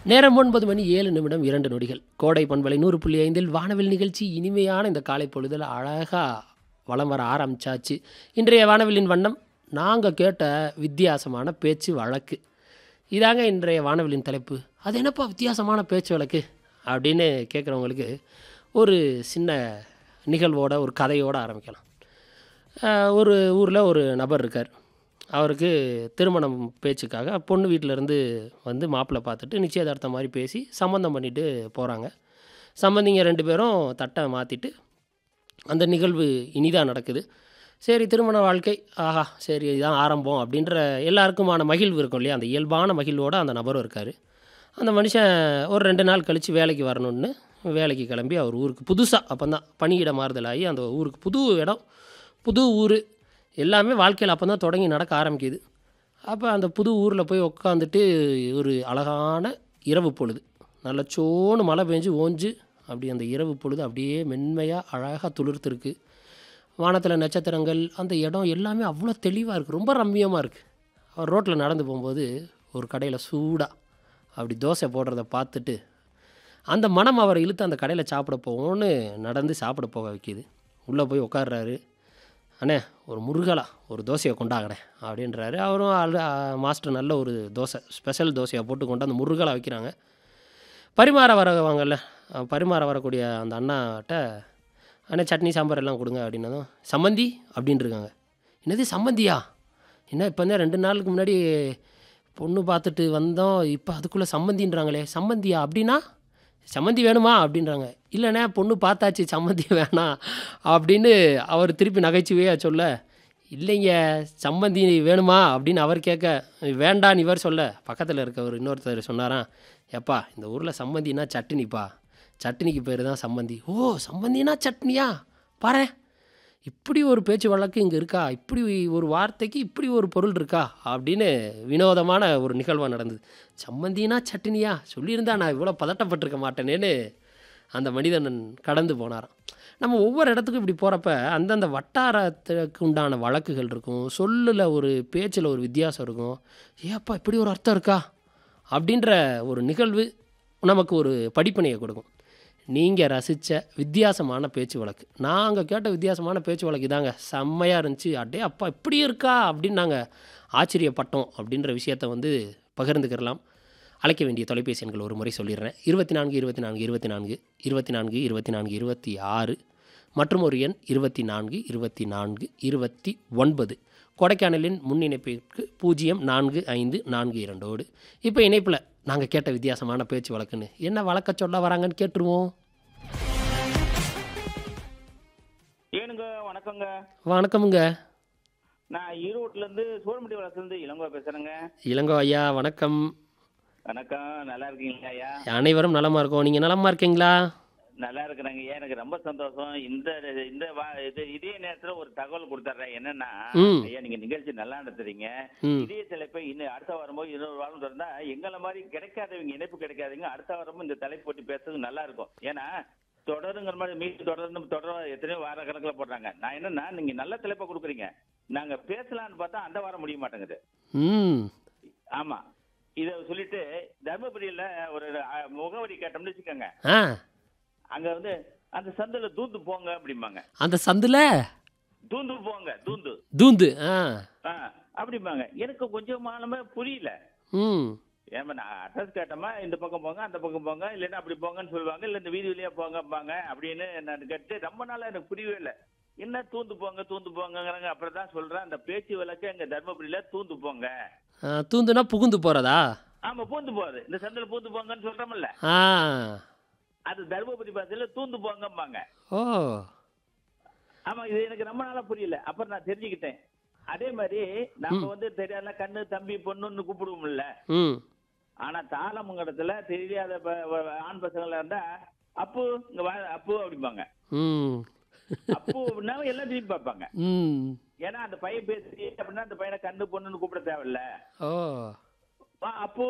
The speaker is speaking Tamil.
நேரம் ஒன்பது மணி ஏழு நிமிடம் இரண்டு நொடிகள் கோடை பண்பலை நூறு புள்ளி ஐந்தில் வானவில் நிகழ்ச்சி இனிமையான இந்த காலை பொழுதில் அழகாக வலம் வர ஆரம்பிச்சாச்சு இன்றைய வானவிலின் வண்ணம் நாங்கள் கேட்ட வித்தியாசமான பேச்சு வழக்கு இதாங்க இன்றைய வானவிலின் தலைப்பு அது என்னப்பா வித்தியாசமான பேச்சு வழக்கு அப்படின்னு கேட்குறவங்களுக்கு ஒரு சின்ன நிகழ்வோட ஒரு கதையோடு ஆரம்பிக்கலாம் ஆஹ் ஒரு ஊரில் ஒரு நபர் இருக்கார் அவருக்கு திருமணம் பேச்சுக்காக பொண்ணு வீட்டிலேருந்து வந்து மாப்பிள்ளை பார்த்துட்டு நிச்சயதார்த்தம் மாதிரி பேசி சம்மந்தம் பண்ணிட்டு போகிறாங்க சம்மந்திங்க ரெண்டு பேரும் தட்டை மாற்றிட்டு அந்த நிகழ்வு இனிதாக நடக்குது சரி திருமண வாழ்க்கை ஆஹா சரி இதுதான் ஆரம்பம் அப்படின்ற எல்லாருக்குமான மகிழ்வு இருக்கும் இல்லையா அந்த இயல்பான மகிழ்வோடு அந்த நபரும் இருக்கார் அந்த மனுஷன் ஒரு ரெண்டு நாள் கழித்து வேலைக்கு வரணும்னு வேலைக்கு கிளம்பி அவர் ஊருக்கு புதுசாக அப்போ தான் பணியிட மாறுதலாகி அந்த ஊருக்கு புது இடம் புது ஊர் எல்லாமே வாழ்க்கையில் அப்போ தான் தொடங்கி நடக்க ஆரம்பிக்குது அப்போ அந்த புது ஊரில் போய் உட்காந்துட்டு ஒரு அழகான இரவு பொழுது நல்ல சோன்னு மழை பெஞ்சு ஓஞ்சு அப்படி அந்த இரவு பொழுது அப்படியே மென்மையாக அழகாக துளிர்த்துருக்கு வானத்தில் நட்சத்திரங்கள் அந்த இடம் எல்லாமே அவ்வளோ தெளிவாக இருக்குது ரொம்ப ரம்மியமாக இருக்குது அவர் ரோட்டில் நடந்து போகும்போது ஒரு கடையில் சூடாக அப்படி தோசை போடுறத பார்த்துட்டு அந்த மனம் அவரை இழுத்து அந்த கடையில் சாப்பிட போவோன்னு நடந்து சாப்பிட போக வைக்கிது உள்ளே போய் உட்கார்றாரு அண்ணே ஒரு முருகலா ஒரு தோசையை கொண்டாங்கண்ணே அப்படின்றாரு அவரும் ஆளு ஆ, மாஸ்டர் நல்ல ஒரு தோசை ஸ்பெஷல் தோசையை போட்டு கொண்டு அந்த முருகலா வைக்கிறாங்க பரிமாற வரவாங்கல்ல அஹ், பரிமாற வரக்கூடிய அந்த அண்ணாட்ட அண்ணே சட்னி சாம்பார் எல்லாம் கொடுங்க அப்படின்னதும் சம்மந்தி அப்படின்னு இருக்காங்க என்னது சம்மந்தியா என்ன இப்போ தான் ரெண்டு நாளுக்கு முன்னாடி பொண்ணு பார்த்துட்டு வந்தோம் இப்போ அதுக்குள்ளே சம்மந்தின்றாங்களே சம்மந்தியா அப்படின்னா சம்மந்தி வேணுமா அப்படின்றாங்க இல்லைண்ணே பொண்ணு பார்த்தாச்சு சம்மந்தி வேணாம் அப்படின்னு அவர் திருப்பி நகைச்சுவையாக சொல்ல இல்லைங்க சம்மந்தி வேணுமா அப்படின்னு அவர் கேட்க வேண்டான்னு இவர் சொல்ல பக்கத்தில் இருக்க ஒரு இன்னொருத்தர் சொன்னாராம் எப்பா இந்த ஊரில் சம்மந்தினா சட்னிப்பா சட்னிக்கு பேர் தான் சம்மந்தி ஓ சம்மந்தினா சட்னியா பாரேன் இப்படி ஒரு பேச்சு வழக்கு இங்கே இருக்கா இப்படி ஒரு வார்த்தைக்கு இப்படி ஒரு பொருள் இருக்கா அப்படின்னு வினோதமான ஒரு நிகழ்வாக நடந்தது சம்மந்தினா சட்னியா சொல்லியிருந்தா நான் இவ்வளோ பதட்டப்பட்டிருக்க மாட்டேனேன்னு அந்த மனிதன் கடந்து போனாராம் நம்ம ஒவ்வொரு இடத்துக்கும் இப்படி போகிறப்ப அந்தந்த வட்டாரத்துக்கு உண்டான வழக்குகள் இருக்கும் சொல்லில் ஒரு பேச்சில் ஒரு வித்தியாசம் இருக்கும் ஏப்பா இப்படி ஒரு அர்த்தம் இருக்கா அப்படின்ற ஒரு நிகழ்வு நமக்கு ஒரு படிப்பினையை கொடுக்கும் நீங்கள் ரசித்த வித்தியாசமான பேச்சு வழக்கு நாங்கள் கேட்ட வித்தியாசமான பேச்சு வழக்கு இதாங்க செம்மையாக இருந்துச்சு அடே அப்பா இப்படி இருக்கா அப்படின்னு நாங்கள் ஆச்சரியப்பட்டோம் அப்படின்ற விஷயத்தை வந்து பகிர்ந்துக்கிறலாம் அழைக்க வேண்டிய தொலைபேசி எண்கள் ஒரு முறை சொல்லிடுறேன் இருபத்தி நான்கு இருபத்தி நான்கு இருபத்தி நான்கு இருபத்தி நான்கு இருபத்தி நான்கு இருபத்தி ஆறு மற்றும் ஒரு எண் இருபத்தி நான்கு இருபத்தி நான்கு இருபத்தி ஒன்பது கொடைக்கானலின் முன் இணைப்பிற்கு பூஜ்ஜியம் நான்கு ஐந்து நான்கு இரண்டோடு இப்போ இணைப்பில் நாங்கள் கேட்ட வித்தியாசமான பேச்சு வழக்குன்னு என்ன வழக்க சொல்ல வராங்கன்னு கேட்டுருவோம் ஏனுங்க வணக்கங்க வணக்கமுங்க நான் ஈரோட்ல இருந்து சோழமுடி வளர்த்துலேருந்து இளங்கோ பேசுறேங்க இளங்கோ ஐயா வணக்கம் வணக்கம் நல்லா இருக்கீங்களா ஐயா அனைவரும் நலமா இருக்கோம் நீங்கள் நலமா இருக்கீங்களா நல்லா இருக்கிறேங்க ஐயா எனக்கு ரொம்ப சந்தோஷம் இந்த இந்த வா- இது இதே நேரத்துல ஒரு தகவல் கொடுத்துட்றேன் என்னன்னா ம். ஐயா நீங்க நிகழ்ச்சி நல்லா நடத்துறீங்க ம் இதே தலைப்பை இன்னும் அடுத்த வாரமோ இன்னொரு வாரம் இருந்தா எங்களை மாதிரி கிடைக்காதவங்க இணைப்பு கிடைக்காதவங்க அடுத்த வாரமும் இந்த தலைப்பு போட்டு பேசுறது நல்லா இருக்கும் ஏன்னா தொடருங்கிற மாதிரி மீண்டும் தொடர்ந்து தொடர எத்தனையோ வார கணக்குல போடுறாங்க நான் என்னன்னா நீங்க நல்ல தலைப்பை கொடுக்குறீங்க நாங்க பேசலாம்னு பார்த்தா அந்த வாரம் முடிய மாட்டேங்குது ம் ஆமா இத சொல்லிட்டு தர்மபுரியில ஒரு அஹ், முகவரி கேட்டோம்னு வச்சுக்கோங்க ஆ அங்க வந்து அந்த சந்துல தூந்து போங்க அப்படிம்பாங்க அந்த சந்தில் தூந்து போங்க தூந்து தூந்து ஆ ஆ அப்படிம்பாங்க எனக்கு கொஞ்சமாலுமே புரியல ம் ஏமா நான் அட்ரஸ் கேட்டோமா இந்த பக்கம் போங்க அந்த பக்கம் போங்க இல்லைன்னா அப்படி போங்கன்னு சொல்லுவாங்க இல்ல இந்த வீதி வழியா போங்கப்பாங்க அப்படின்னு நான் கேட்டு ரொம்ப நாளா எனக்கு புரியவே இல்லை என்ன தூந்து போங்க தூந்து போங்கங்கிறாங்க அப்புறம் தான் சொல்றேன் அந்த பேச்சு விளக்கு எங்க தர்மபுரியில தூந்து போங்க ஆ, தூந்துனா புகுந்து போகிறதா ஆமா பூந்து போகுது இந்த சந்தில பூந்து போங்கன்னு சொல்றோம்ல ஆ அது தர்மபுரி பாசையில தூந்து போங்கம்பாங்க ஓ ஆமா இது எனக்கு ரொம்ப நாளா புரியல அப்புறம் நான் தெரிஞ்சுக்கிட்டேன் அதே மாதிரி நம்ம வந்து தெரியாத கண்ணு தம்பி பொண்ணுன்னு கூப்பிடுவோம்ல ம் ஆனா தாளமங்கலத்துல தெரியாத ப- ப- ஆண் பசங்களா இருந்தா அப்பு இங்க வா அப்பு அப்படிம்பாங்க ம் அப்பு அப்படின்னா எல்லாம் திரும்பி பார்ப்பாங்க ம் ஏன்னா அந்த பையன் பேசி அப்படின்னா அந்த பையனை கண்ணு பொண்ணுன்னு கூப்பிட தேவையில்ல ஓ வா அப்பு